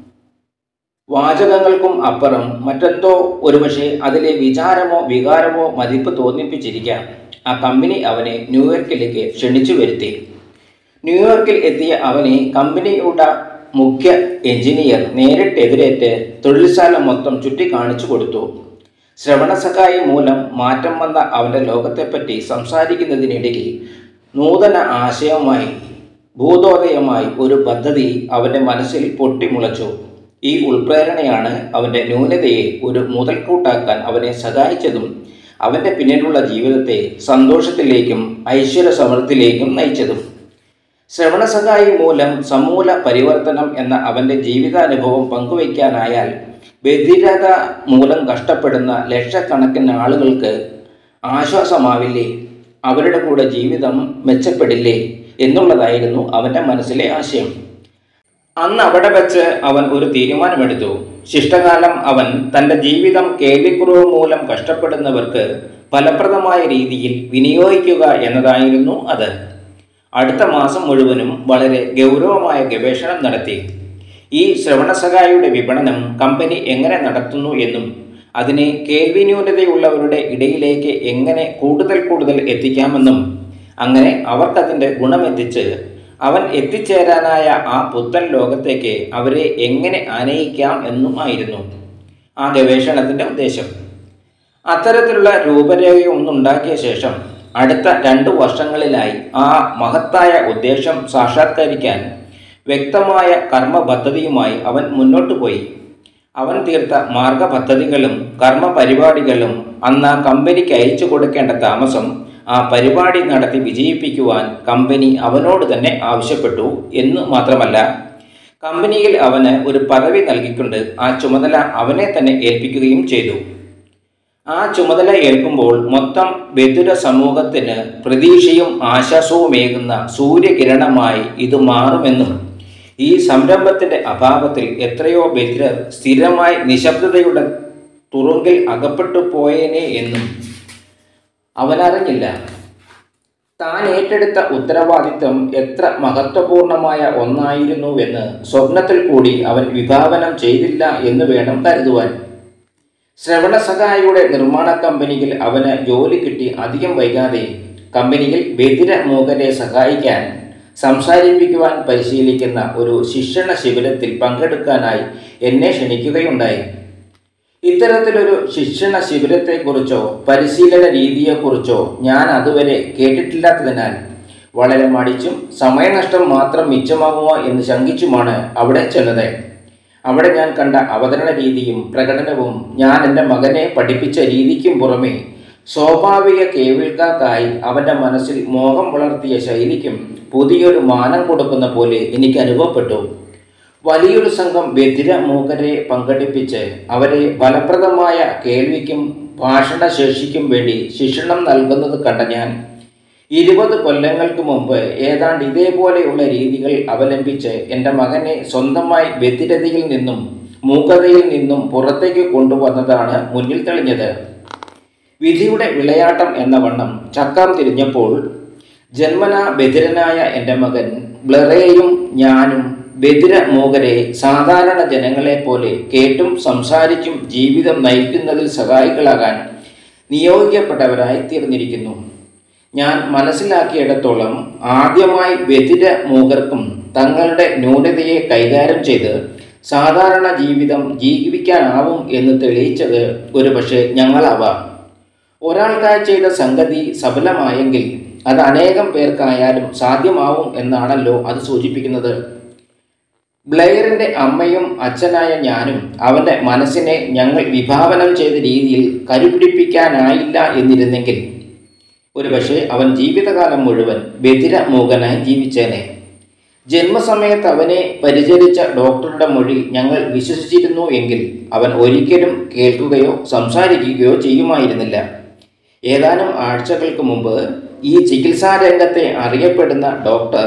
വാചകങ്ങൾക്കും അപ്പുറം മറ്റെന്തോ ഒരുപക്ഷെ അതിലെ വിചാരമോ വികാരമോ മതിപ്പ് തോന്നിപ്പിച്ചിരിക്കാം ആ കമ്പനി അവനെ ന്യൂയോർക്കിലേക്ക് ക്ഷണിച്ചു വരുത്തി ന്യൂയോർക്കിൽ എത്തിയ അവനെ കമ്പനിയുടെ മുഖ്യ എഞ്ചിനീയർ നേരിട്ട് എതിരേറ്റ് തൊഴിൽശാല മൊത്തം ചുറ്റിക്കാണിച്ചു കൊടുത്തു ശ്രവണസഹായി മൂലം മാറ്റം വന്ന അവൻ്റെ ലോകത്തെപ്പറ്റി സംസാരിക്കുന്നതിനിടയിൽ നൂതന ആശയവുമായി ഭൂതോദയമായി ഒരു പദ്ധതി അവൻ്റെ മനസ്സിൽ പൊട്ടിമുളച്ചു ഈ ഉൾപ്രേരണയാണ് അവൻ്റെ ന്യൂനതയെ ഒരു മുതൽക്കൂട്ടാക്കാൻ അവനെ സഹായിച്ചതും അവൻ്റെ പിന്നിലുള്ള ജീവിതത്തെ സന്തോഷത്തിലേക്കും ഐശ്വര്യ സമൃദ്ധിയിലേക്കും നയിച്ചതും ശ്രവണസഹായി മൂലം സമൂല പരിവർത്തനം എന്ന അവൻ്റെ ജീവിതാനുഭവം പങ്കുവയ്ക്കാനായാൽ ബധിരത മൂലം കഷ്ടപ്പെടുന്ന ലക്ഷക്കണക്കിന് ആളുകൾക്ക് ആശ്വാസമാവില്ലേ അവരുടെ കൂടെ ജീവിതം മെച്ചപ്പെടില്ലേ എന്നുള്ളതായിരുന്നു അവൻ്റെ മനസ്സിലെ ആശയം അന്ന് അവിടെ വെച്ച് അവൻ ഒരു തീരുമാനമെടുത്തു ശിഷ്ടകാലം അവൻ തൻ്റെ ജീവിതം കേൾവിക്കുറവ് മൂലം കഷ്ടപ്പെടുന്നവർക്ക് ഫലപ്രദമായ രീതിയിൽ വിനിയോഗിക്കുക എന്നതായിരുന്നു അത് അടുത്ത മാസം മുഴുവനും വളരെ ഗൗരവമായ ഗവേഷണം നടത്തി ഈ ശ്രവണസഹായിയുടെ വിപണനം കമ്പനി എങ്ങനെ നടത്തുന്നു എന്നും അതിനെ കേൾവി ന്യൂനതയുള്ളവരുടെ ഇടയിലേക്ക് എങ്ങനെ കൂടുതൽ കൂടുതൽ എത്തിക്കാമെന്നും അങ്ങനെ അവർക്കതിൻ്റെ ഗുണമെത്തിച്ച് അവൻ എത്തിച്ചേരാനായ ആ പുത്തൻ ലോകത്തേക്ക് അവരെ എങ്ങനെ ആനയിക്കാം എന്നുമായിരുന്നു ആ ഗവേഷണത്തിൻ്റെ ഉദ്ദേശം അത്തരത്തിലുള്ള രൂപരേഖയൊന്നുണ്ടാക്കിയ ശേഷം അടുത്ത രണ്ട് വർഷങ്ങളിലായി ആ മഹത്തായ ഉദ്ദേശം സാക്ഷാത്കരിക്കാൻ വ്യക്തമായ കർമ്മ പദ്ധതിയുമായി അവൻ മുന്നോട്ട് പോയി അവൻ തീർത്ത മാർഗപദ്ധതികളും കർമ്മ പരിപാടികളും അന്ന് ആ കമ്പനിക്ക് അയച്ചു കൊടുക്കേണ്ട താമസം ആ പരിപാടി നടത്തി വിജയിപ്പിക്കുവാൻ കമ്പനി അവനോട് തന്നെ ആവശ്യപ്പെട്ടു എന്ന് മാത്രമല്ല കമ്പനിയിൽ അവന് ഒരു പദവി നൽകിക്കൊണ്ട് ആ ചുമതല അവനെ തന്നെ ഏൽപ്പിക്കുകയും ചെയ്തു ആ ചുമതല ഏൽക്കുമ്പോൾ മൊത്തം ബദിര സമൂഹത്തിന് പ്രതീക്ഷയും ആശ്വാസവുമേകുന്ന സൂര്യകിരണമായി ഇത് മാറുമെന്നും ഈ സംരംഭത്തിൻ്റെ അഭാവത്തിൽ എത്രയോ ബദിരർ സ്ഥിരമായി നിശബ്ദതയുടെ തുറുങ്കിൽ അകപ്പെട്ടു പോയേനെ എന്നും അവനറിഞ്ഞില്ല താൻ ഏറ്റെടുത്ത ഉത്തരവാദിത്വം എത്ര മഹത്വപൂർണമായ ഒന്നായിരുന്നുവെന്ന് സ്വപ്നത്തിൽ കൂടി അവൻ വിഭാവനം ചെയ്തില്ല എന്ന് വേണം കരുതുവാൻ ശ്രവണസഹായിയുടെ നിർമ്മാണ കമ്പനിയിൽ അവന് ജോലി കിട്ടി അധികം വൈകാതെ കമ്പനിയിൽ ബദിര മൂകരെ സഹായിക്കാൻ സംസാരിപ്പിക്കുവാൻ പരിശീലിക്കുന്ന ഒരു ശിക്ഷണ ശിബിരത്തിൽ പങ്കെടുക്കാനായി എന്നെ ക്ഷണിക്കുകയുണ്ടായി ഇത്തരത്തിലൊരു ശിക്ഷണ ശിബിരത്തെക്കുറിച്ചോ പരിശീലന രീതിയെക്കുറിച്ചോ ഞാൻ അതുവരെ കേട്ടിട്ടില്ലാത്തതിനാൽ വളരെ മടിച്ചും സമയനഷ്ടം മാത്രം മിച്ചമാകുമോ എന്ന് ശങ്കിച്ചുമാണ് അവിടെ ചെന്നത് അവിടെ ഞാൻ കണ്ട അവതരണ രീതിയും പ്രകടനവും ഞാൻ എൻ്റെ മകനെ പഠിപ്പിച്ച രീതിക്കും പുറമെ സ്വാഭാവിക കേൾവിക്കാർക്കായി അവൻ്റെ മനസ്സിൽ മോഹം വളർത്തിയ ശൈലിക്കും പുതിയൊരു മാനം കൊടുക്കുന്ന പോലെ എനിക്ക് അനുഭവപ്പെട്ടു വലിയൊരു സംഘം ബധിര മൂകരെ പങ്കെടുപ്പിച്ച് അവരെ ഫലപ്രദമായ കേൾവിക്കും ഭാഷണശേഷിക്കും വേണ്ടി ശിക്ഷണം നൽകുന്നത് കണ്ട ഞാൻ ഇരുപത് കൊല്ലങ്ങൾക്ക് മുമ്പ് ഏതാണ്ട് ഇതേപോലെയുള്ള രീതികൾ അവലംബിച്ച് എൻ്റെ മകനെ സ്വന്തമായി ബധിരതയിൽ നിന്നും മൂകതയിൽ നിന്നും പുറത്തേക്ക് കൊണ്ടുവന്നതാണ് മുന്നിൽ തെളിഞ്ഞത് വിധിയുടെ വിളയാട്ടം എന്ന വണ്ണം ചക്രം തിരിഞ്ഞപ്പോൾ ജന്മന ബധിരനായ എൻ്റെ മകൻ ബ്ലറേയും ഞാനും ബധിര മൂകരെ സാധാരണ ജനങ്ങളെ പോലെ കേട്ടും സംസാരിച്ചും ജീവിതം നയിക്കുന്നതിൽ സഹായികളാകാൻ നിയോഗിക്കപ്പെട്ടവരായി തീർന്നിരിക്കുന്നു ഞാൻ മനസ്സിലാക്കിയിടത്തോളം ആദ്യമായി ബധിര മൂകർക്കും തങ്ങളുടെ ന്യൂനതയെ കൈകാര്യം ചെയ്ത് സാധാരണ ജീവിതം ജീവിക്കാനാവും എന്ന് തെളിയിച്ചത് ഒരുപക്ഷെ ഞങ്ങളാവാം ഒരാൾക്കായി ചെയ്ത സംഗതി സഫലമായെങ്കിൽ അത് അനേകം പേർക്കായാലും സാധ്യമാവും എന്നാണല്ലോ അത് സൂചിപ്പിക്കുന്നത് ബ്ലെയറിന്റെ അമ്മയും അച്ഛനായ ഞാനും അവന്റെ മനസ്സിനെ ഞങ്ങൾ വിഭാവനം ചെയ്ത രീതിയിൽ കരുപിടിപ്പിക്കാനായില്ല എന്നിരുന്നെങ്കിൽ ഒരുപക്ഷെ അവൻ ജീവിതകാലം മുഴുവൻ ബധിരമൂകനായി ജീവിച്ചേനെ ജന്മസമയത്ത് അവനെ പരിചരിച്ച ഡോക്ടറുടെ മൊഴി ഞങ്ങൾ വിശ്വസിച്ചിരുന്നു എങ്കിൽ അവൻ ഒരിക്കലും കേൾക്കുകയോ സംസാരിക്കുകയോ ചെയ്യുമായിരുന്നില്ല ഏതാനും ആഴ്ചകൾക്ക് മുമ്പ് ഈ ചികിത്സാരംഗത്തെ അറിയപ്പെടുന്ന ഡോക്ടർ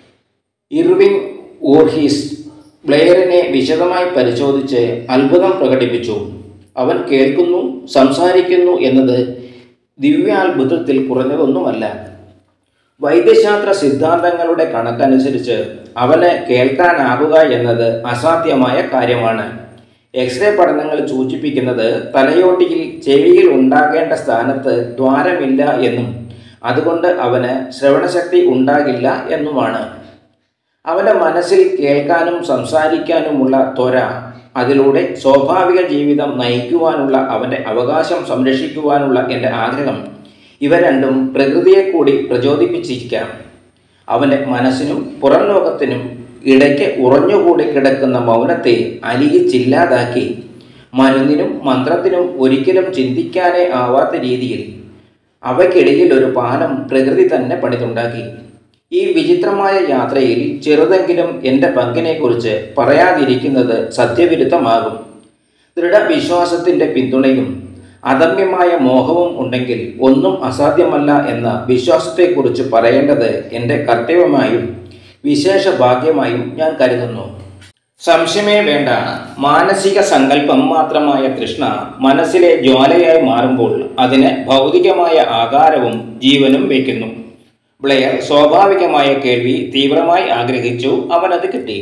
ഇർവിങ് ഊർഹീസ് ബ്ലെയറിനെ വിശദമായി പരിശോധിച്ച് അത്ഭുതം പ്രകടിപ്പിച്ചു അവൻ കേൾക്കുന്നു സംസാരിക്കുന്നു എന്നത് ദിവ്യാത്ഭുതത്തിൽ കുറഞ്ഞതൊന്നുമല്ല വൈദ്യശാസ്ത്ര സിദ്ധാന്തങ്ങളുടെ കണക്കനുസരിച്ച് അവന് കേൾക്കാനാകുക എന്നത് അസാധ്യമായ കാര്യമാണ് എക്സ്റേ പഠനങ്ങൾ സൂചിപ്പിക്കുന്നത് തലയോട്ടിയിൽ ചെവിയിൽ ഉണ്ടാകേണ്ട സ്ഥാനത്ത് ദ്വാരമില്ല എന്നും അതുകൊണ്ട് അവന് ശ്രവണശക്തി ഉണ്ടാകില്ല എന്നുമാണ് അവൻ്റെ മനസ്സിൽ കേൾക്കാനും സംസാരിക്കാനുമുള്ള ത്വര അതിലൂടെ സ്വാഭാവിക ജീവിതം നയിക്കുവാനുള്ള അവൻ്റെ അവകാശം സംരക്ഷിക്കുവാനുള്ള എൻ്റെ ആഗ്രഹം ഇവ രണ്ടും പ്രകൃതിയെ കൂടി പ്രചോദിപ്പിച്ചിരിക്കാം അവൻ്റെ മനസ്സിനും പുറം ലോകത്തിനും ഇടയ്ക്ക് ഉറഞ്ഞുകൂടി കിടക്കുന്ന മൗനത്തെ അലിയിച്ചില്ലാതാക്കി മരുന്നിനും മന്ത്രത്തിനും ഒരിക്കലും ചിന്തിക്കാനേ ആവാത്ത രീതിയിൽ അവയ്ക്കിടയിൽ ഒരു പാലം പ്രകൃതി തന്നെ പണിതുണ്ടാക്കി ഈ വിചിത്രമായ യാത്രയിൽ ചെറുതെങ്കിലും എൻ്റെ പങ്കിനെക്കുറിച്ച് പറയാതിരിക്കുന്നത് സത്യവിരുദ്ധമാകും ദൃഢവിശ്വാസത്തിൻ്റെ പിന്തുണയും അദമ്യമായ മോഹവും ഉണ്ടെങ്കിൽ ഒന്നും അസാധ്യമല്ല എന്ന വിശ്വാസത്തെക്കുറിച്ച് പറയേണ്ടത് എൻ്റെ കർത്തവ്യമായും വിശേഷ ഭാഗ്യമായും ഞാൻ കരുതുന്നു സംശയമേ വേണ്ട മാനസിക സങ്കല്പം മാത്രമായ തൃഷ്ണ മനസ്സിലെ ജ്വാലയായി മാറുമ്പോൾ അതിന് ഭൗതികമായ ആകാരവും ജീവനും വയ്ക്കുന്നു ബ്ലെയർ സ്വാഭാവികമായ കേൾവി തീവ്രമായി ആഗ്രഹിച്ചു അവനത് കിട്ടി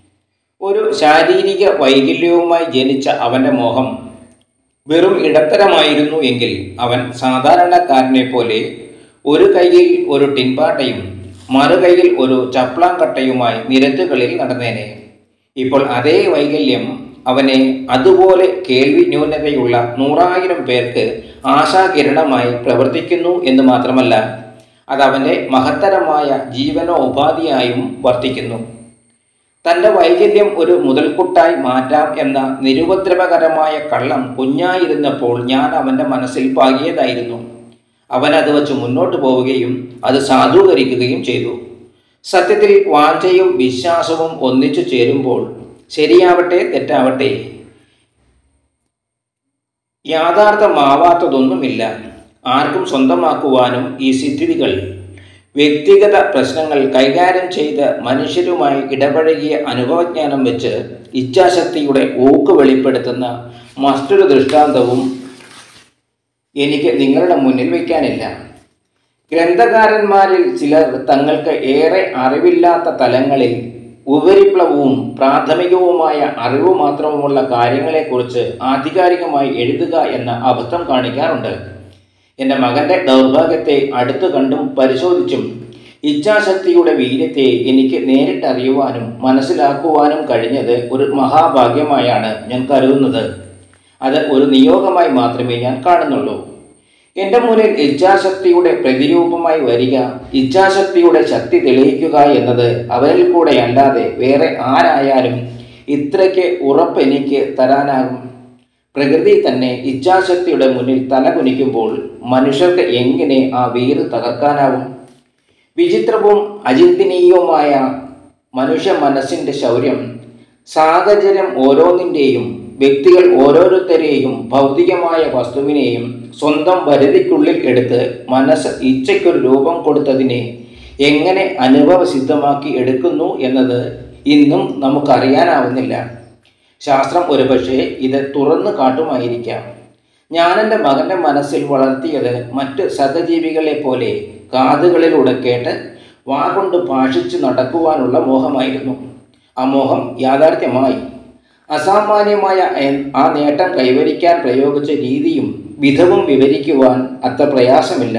ഒരു ശാരീരിക വൈകല്യവുമായി ജനിച്ച അവൻ്റെ മോഹം വെറും ഇടത്തരമായിരുന്നു എങ്കിൽ അവൻ സാധാരണക്കാരനെ പോലെ ഒരു കൈയിൽ ഒരു ടിൻപാട്ടയും മറുകൈയിൽ ഒരു ചപ്ലാങ്കട്ടയുമായി നിരത്തുകളിൽ നടന്നേനെ ഇപ്പോൾ അതേ വൈകല്യം അവനെ അതുപോലെ കേൾവി ന്യൂനതയുള്ള നൂറായിരം പേർക്ക് ആശാകിരണമായി പ്രവർത്തിക്കുന്നു എന്ന് മാത്രമല്ല അതവൻ്റെ മഹത്തരമായ ജീവനോപാധിയായും വർത്തിക്കുന്നു തൻ്റെ വൈകല്യം ഒരു മുതൽക്കൂട്ടായി മാറ്റാം എന്ന നിരുപദ്രവകരമായ കള്ളം കുഞ്ഞായിരുന്നപ്പോൾ ഞാൻ അവൻ്റെ മനസ്സിൽ പാകിയതായിരുന്നു അവൻ അത് വച്ച് മുന്നോട്ട് പോവുകയും അത് സാധൂകരിക്കുകയും ചെയ്തു സത്യത്തിൽ വാഞ്ചയും വിശ്വാസവും ഒന്നിച്ചു ചേരുമ്പോൾ ശരിയാവട്ടെ തെറ്റാവട്ടെ യാഥാർത്ഥമാവാത്തതൊന്നുമില്ല ആർക്കും സ്വന്തമാക്കുവാനും ഈ സിദ്ധികൾ വ്യക്തിഗത പ്രശ്നങ്ങൾ കൈകാര്യം ചെയ്ത് മനുഷ്യരുമായി ഇടപഴകിയ അനുഭവജ്ഞാനം വെച്ച് ഇച്ഛാശക്തിയുടെ ഊക്ക് വെളിപ്പെടുത്തുന്ന മറ്റൊരു ദൃഷ്ടാന്തവും എനിക്ക് നിങ്ങളുടെ മുന്നിൽ വയ്ക്കാനില്ല ഗ്രന്ഥകാരന്മാരിൽ ചിലർ തങ്ങൾക്ക് ഏറെ അറിവില്ലാത്ത തലങ്ങളിൽ ഉപരിപ്ലവവും പ്രാഥമികവുമായ അറിവ് മാത്രവുമുള്ള കാര്യങ്ങളെക്കുറിച്ച് ആധികാരികമായി എഴുതുക എന്ന അബദ്ധം കാണിക്കാറുണ്ട് എൻ്റെ മകൻ്റെ ദൗർഭാഗ്യത്തെ അടുത്തു കണ്ടും പരിശോധിച്ചും ഇച്ഛാശക്തിയുടെ വീര്യത്തെ എനിക്ക് നേരിട്ടറിയുവാനും മനസ്സിലാക്കുവാനും കഴിഞ്ഞത് ഒരു മഹാഭാഗ്യമായാണ് ഞാൻ കരുതുന്നത് അത് ഒരു നിയോഗമായി മാത്രമേ ഞാൻ കാണുന്നുള്ളൂ എൻ്റെ മുന്നിൽ ഇച്ഛാശക്തിയുടെ പ്രതിരൂപമായി വരിക ഇച്ഛാശക്തിയുടെ ശക്തി തെളിയിക്കുക എന്നത് അവരിൽ കൂടെ അല്ലാതെ വേറെ ആരായാലും ഇത്രയ്ക്ക് ഉറപ്പ് എനിക്ക് തരാനാകും പ്രകൃതി തന്നെ ഇച്ഛാശക്തിയുടെ മുന്നിൽ തലകുനിക്കുമ്പോൾ മനുഷ്യർക്ക് എങ്ങനെ ആ വീറ് തകർക്കാനാവും വിചിത്രവും അചിന്തനീയവുമായ മനുഷ്യ മനസ്സിൻ്റെ ശൗര്യം സാഹചര്യം ഓരോന്നിൻ്റെയും വ്യക്തികൾ ഓരോരുത്തരെയും ഭൗതികമായ വസ്തുവിനെയും സ്വന്തം പരിധിക്കുള്ളിൽ എടുത്ത് മനസ്സ് ഇച്ഛയ്ക്കൊരു രൂപം കൊടുത്തതിനെ എങ്ങനെ അനുഭവസിദ്ധമാക്കി എടുക്കുന്നു എന്നത് ഇന്നും നമുക്കറിയാനാവുന്നില്ല ശാസ്ത്രം ഒരുപക്ഷെ ഇത് തുറന്നു കാട്ടുമായിരിക്കാം ഞാൻ എൻ്റെ മകൻ്റെ മനസ്സിൽ വളർത്തിയത് മറ്റ് സഹജീവികളെ പോലെ കാതുകളിലൂടെ കേട്ട് വാഗൊണ്ട് ഭാഷിച്ചു നടക്കുവാനുള്ള മോഹമായിരുന്നു ആ മോഹം യാഥാർത്ഥ്യമായി അസാമാന്യമായ ആ നേട്ടം കൈവരിക്കാൻ പ്രയോഗിച്ച രീതിയും വിധവും വിവരിക്കുവാൻ അത്ര പ്രയാസമില്ല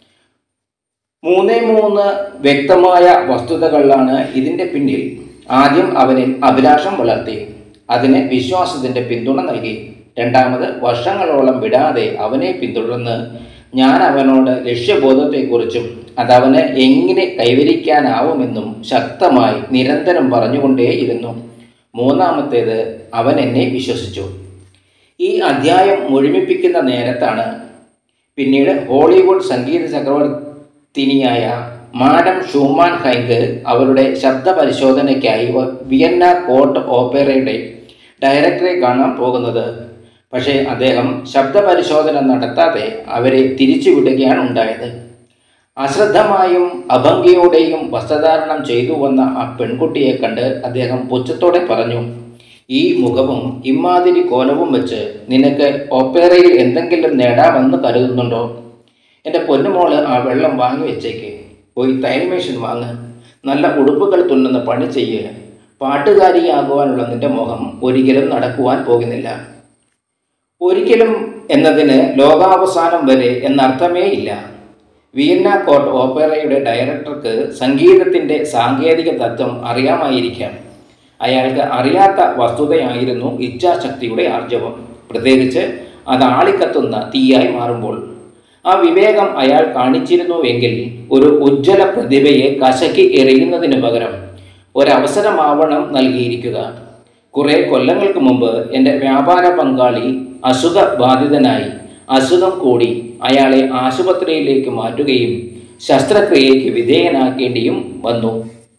മൂന്നേ മൂന്ന് വ്യക്തമായ വസ്തുതകളിലാണ് ഇതിൻ്റെ പിന്നിൽ ആദ്യം അവനിൽ അഭിലാഷം വളർത്തി അതിന് വിശ്വാസത്തിൻ്റെ പിന്തുണ നൽകി രണ്ടാമത് വർഷങ്ങളോളം വിടാതെ അവനെ പിന്തുടർന്ന് ഞാൻ അവനോട് ലക്ഷ്യബോധത്തെക്കുറിച്ചും അതവന് എങ്ങനെ കൈവരിക്കാനാവുമെന്നും ശക്തമായി നിരന്തരം പറഞ്ഞുകൊണ്ടേയിരുന്നു മൂന്നാമത്തേത് അവൻ എന്നെ വിശ്വസിച്ചു ഈ അധ്യായം മുഴുമിപ്പിക്കുന്ന നേരത്താണ് പിന്നീട് ഹോളിവുഡ് സംഗീത ചക്രവർത്തിനിയായ മാഡം ഷൂമാൻ ഹൈങ്ക് അവരുടെ ശബ്ദ പരിശോധനയ്ക്കായി വ- വിയന്ന കോർട്ട് ഓപ്പറയുടെ ഡയറക്ടറെ കാണാൻ പോകുന്നത് പക്ഷേ അദ്ദേഹം ശബ്ദ പരിശോധന നടത്താതെ അവരെ തിരിച്ചുവിടുകയാണ് ഉണ്ടായത് അശ്രദ്ധമായും അഭംഗിയോടെയും വസ്ത്രധാരണം ചെയ്തു വന്ന ആ പെൺകുട്ടിയെ കണ്ട് അദ്ദേഹം പുച്ഛത്തോടെ പറഞ്ഞു ഈ മുഖവും ഇമാതിരി കോലവും വെച്ച് നിനക്ക് ഓപ്പറയിൽ എന്തെങ്കിലും നേടാമെന്ന് കരുതുന്നുണ്ടോ എൻ്റെ പൊന്നുമോള് ആ വെള്ളം വാങ്ങി വെച്ചേക്ക് പോയി തയ്യൽ മെഷീൻ വാങ്ങ് നല്ല ഉടുപ്പുകൾ തുന്നുന്ന പണി ചെയ്യ് പാട്ടുകാരിയാകുവാനുള്ള നിന്റെ മുഖം ഒരിക്കലും നടക്കുവാൻ പോകുന്നില്ല ഒരിക്കലും എന്നതിന് ലോകാവസാനം വരെ എന്നർത്ഥമേ ഇല്ല വിയന്ന കോർട്ട് ഓപ്പറയുടെ ഡയറക്ടർക്ക് സംഗീതത്തിൻ്റെ സാങ്കേതിക തത്വം അറിയാമായിരിക്കാം അയാൾക്ക് അറിയാത്ത വസ്തുതയായിരുന്നു ഇച്ഛാശക്തിയുടെ ആർജവം പ്രത്യേകിച്ച് അത് ആളിക്കത്തുന്ന തീയായി മാറുമ്പോൾ ആ വിവേകം അയാൾ കാണിച്ചിരുന്നുവെങ്കിൽ ഒരു ഉജ്ജ്വല പ്രതിഭയെ കശക്കി എറിയുന്നതിന് പകരം ഒരവസരമാവണം നൽകിയിരിക്കുക കുറെ കൊല്ലങ്ങൾക്ക് മുമ്പ് എൻ്റെ വ്യാപാര പങ്കാളി അസുഖബാധിതനായി അസുഖം കൂടി അയാളെ ആശുപത്രിയിലേക്ക് മാറ്റുകയും ശസ്ത്രക്രിയയ്ക്ക് വിധേയനാക്കേണ്ടിയും വന്നു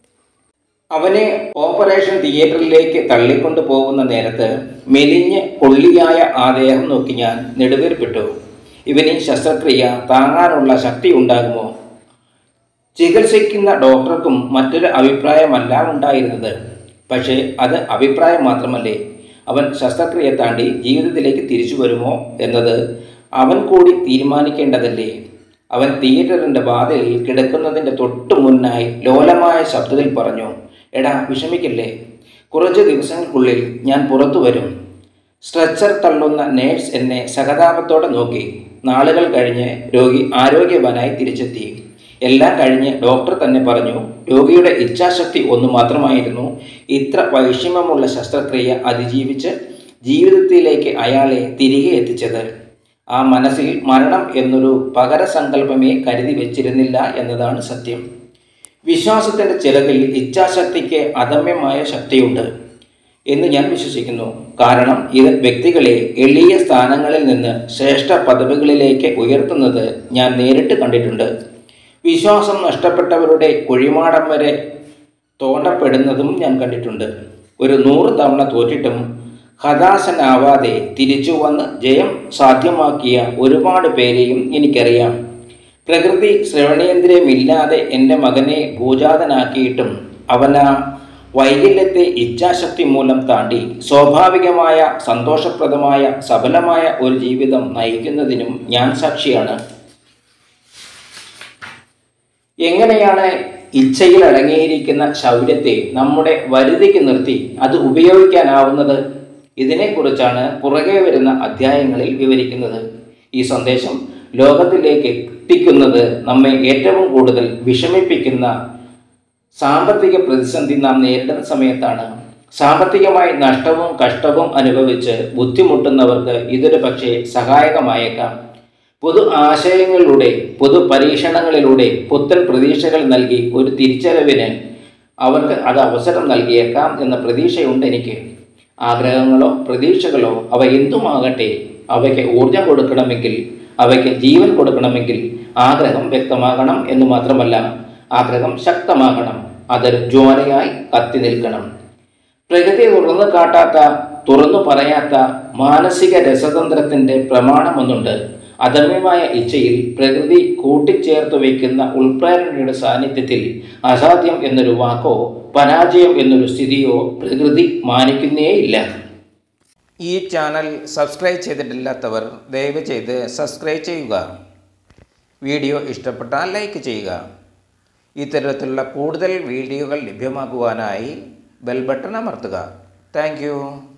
അവനെ ഓപ്പറേഷൻ തിയേറ്ററിലേക്ക് തള്ളിക്കൊണ്ടു പോകുന്ന നേരത്ത് മെലിഞ്ഞ് കൊള്ളിയായ ആ ദേഹം നോക്കി ഞാൻ നെടുവേർപ്പെട്ടു ഇവന് ശസ്ത്രക്രിയ താങ്ങാനുള്ള ശക്തി ഉണ്ടാകുമോ ചികിത്സിക്കുന്ന ഡോക്ടർക്കും മറ്റൊരു അഭിപ്രായമല്ല ഉണ്ടായിരുന്നത് പക്ഷേ അത് അഭിപ്രായം മാത്രമല്ലേ അവൻ ശസ്ത്രക്രിയ താണ്ടി ജീവിതത്തിലേക്ക് തിരിച്ചു വരുമോ എന്നത് അവൻ കൂടി തീരുമാനിക്കേണ്ടതല്ലേ അവൻ തിയേറ്ററിൻ്റെ വാതിലിൽ കിടക്കുന്നതിൻ്റെ തൊട്ടു മുന്നായി ലോലമായ ശബ്ദത്തിൽ പറഞ്ഞു എടാ വിഷമിക്കില്ലേ കുറച്ച് ദിവസങ്ങൾക്കുള്ളിൽ ഞാൻ പുറത്തു വരും സ്ട്രെച്ചർ തള്ളുന്ന നേഴ്സ് എന്നെ സഹതാപത്തോടെ നോക്കി നാളുകൾ കഴിഞ്ഞ് രോഗി ആരോഗ്യവാനായി തിരിച്ചെത്തി എല്ലാം കഴിഞ്ഞ് ഡോക്ടർ തന്നെ പറഞ്ഞു രോഗിയുടെ ഇച്ഛാശക്തി ഒന്ന് മാത്രമായിരുന്നു ഇത്ര വൈഷമ്യമുള്ള ശസ്ത്രക്രിയ അതിജീവിച്ച് ജീവിതത്തിലേക്ക് അയാളെ തിരികെ എത്തിച്ചത് ആ മനസ്സിൽ മരണം എന്നൊരു പകരസങ്കല്പമേ കരുതി വെച്ചിരുന്നില്ല എന്നതാണ് സത്യം വിശ്വാസത്തിൻ്റെ ചിറകിൽ ഇച്ഛാശക്തിക്ക് അദമ്യമായ ശക്തിയുണ്ട് എന്ന് ഞാൻ വിശ്വസിക്കുന്നു കാരണം ഇത് വ്യക്തികളെ എളിയ സ്ഥാനങ്ങളിൽ നിന്ന് ശ്രേഷ്ഠ പദവികളിലേക്ക് ഉയർത്തുന്നത് ഞാൻ നേരിട്ട് കണ്ടിട്ടുണ്ട് വിശ്വാസം നഷ്ടപ്പെട്ടവരുടെ കുഴിമാടം വരെ തോണ്ടപ്പെടുന്നതും ഞാൻ കണ്ടിട്ടുണ്ട് ഒരു നൂറ് തവണ തോറ്റിട്ടും ഹതാശനാവാതെ തിരിച്ചു വന്ന് ജയം സാധ്യമാക്കിയ ഒരുപാട് പേരെയും എനിക്കറിയാം പ്രകൃതി ശ്രവണേന്ദ്രിയമില്ലാതെ എൻ്റെ മകനെ ഭൂജാതനാക്കിയിട്ടും അവൻ ആ വൈകല്യത്തെ ഇച്ഛാശക്തി മൂലം താണ്ടി സ്വാഭാവികമായ സന്തോഷപ്രദമായ സഫലമായ ഒരു ജീവിതം നയിക്കുന്നതിനും ഞാൻ സാക്ഷിയാണ് എങ്ങനെയാണ് ഇച്ഛയിൽ അടങ്ങിയിരിക്കുന്ന ശൗര്യത്തെ നമ്മുടെ വരുതിക്ക് നിർത്തി അത് ഉപയോഗിക്കാനാവുന്നത് ഇതിനെക്കുറിച്ചാണ് പുറകെ വരുന്ന അധ്യായങ്ങളിൽ വിവരിക്കുന്നത് ഈ സന്ദേശം ലോകത്തിലേക്ക് എത്തിക്കുന്നത് നമ്മെ ഏറ്റവും കൂടുതൽ വിഷമിപ്പിക്കുന്ന സാമ്പത്തിക പ്രതിസന്ധി നാം നേരിടുന്ന സമയത്താണ് സാമ്പത്തികമായി നഷ്ടവും കഷ്ടവും അനുഭവിച്ച് ബുദ്ധിമുട്ടുന്നവർക്ക് ഇതൊരു പക്ഷേ സഹായകമായേക്കാം പൊതു ആശയങ്ങളിലൂടെ പൊതു പരീക്ഷണങ്ങളിലൂടെ പുത്തൻ പ്രതീക്ഷകൾ നൽകി ഒരു തിരിച്ചറിവിന് അവർക്ക് അത് അവസരം നൽകിയേക്കാം എന്ന പ്രതീക്ഷയുണ്ട് എനിക്ക് ആഗ്രഹങ്ങളോ പ്രതീക്ഷകളോ അവ എന്തുമാകട്ടെ അവയ്ക്ക് ഊർജം കൊടുക്കണമെങ്കിൽ അവയ്ക്ക് ജീവൻ കൊടുക്കണമെങ്കിൽ ആഗ്രഹം വ്യക്തമാകണം എന്ന് മാത്രമല്ല ആഗ്രഹം ശക്തമാകണം അതൊരു ജ്വാലയായി കത്തി നിൽക്കണം പ്രകൃതി തുറന്നു കാട്ടാത്ത തുറന്നു പറയാത്ത മാനസിക രസതന്ത്രത്തിൻ്റെ പ്രമാണമൊന്നുണ്ട് അദമ്യമായ ഇച്ഛയിൽ പ്രകൃതി കൂട്ടിച്ചേർത്ത് വയ്ക്കുന്ന ഉൾപ്രേരണയുടെ സാന്നിധ്യത്തിൽ അസാധ്യം എന്നൊരു വാക്കോ പരാജയം എന്നൊരു സ്ഥിതിയോ പ്രകൃതി മാനിക്കുന്നേയില്ല ഈ ചാനൽ സബ്സ്ക്രൈബ് ചെയ്തിട്ടില്ലാത്തവർ ദയവ് ചെയ്ത് സബ്സ്ക്രൈബ് ചെയ്യുക വീഡിയോ ഇഷ്ടപ്പെട്ടാൽ ലൈക്ക് ചെയ്യുക ഇത്തരത്തിലുള്ള കൂടുതൽ വീഡിയോകൾ ലഭ്യമാക്കുവാനായി ബെൽ ബട്ടൺ അമർത്തുക താങ്ക്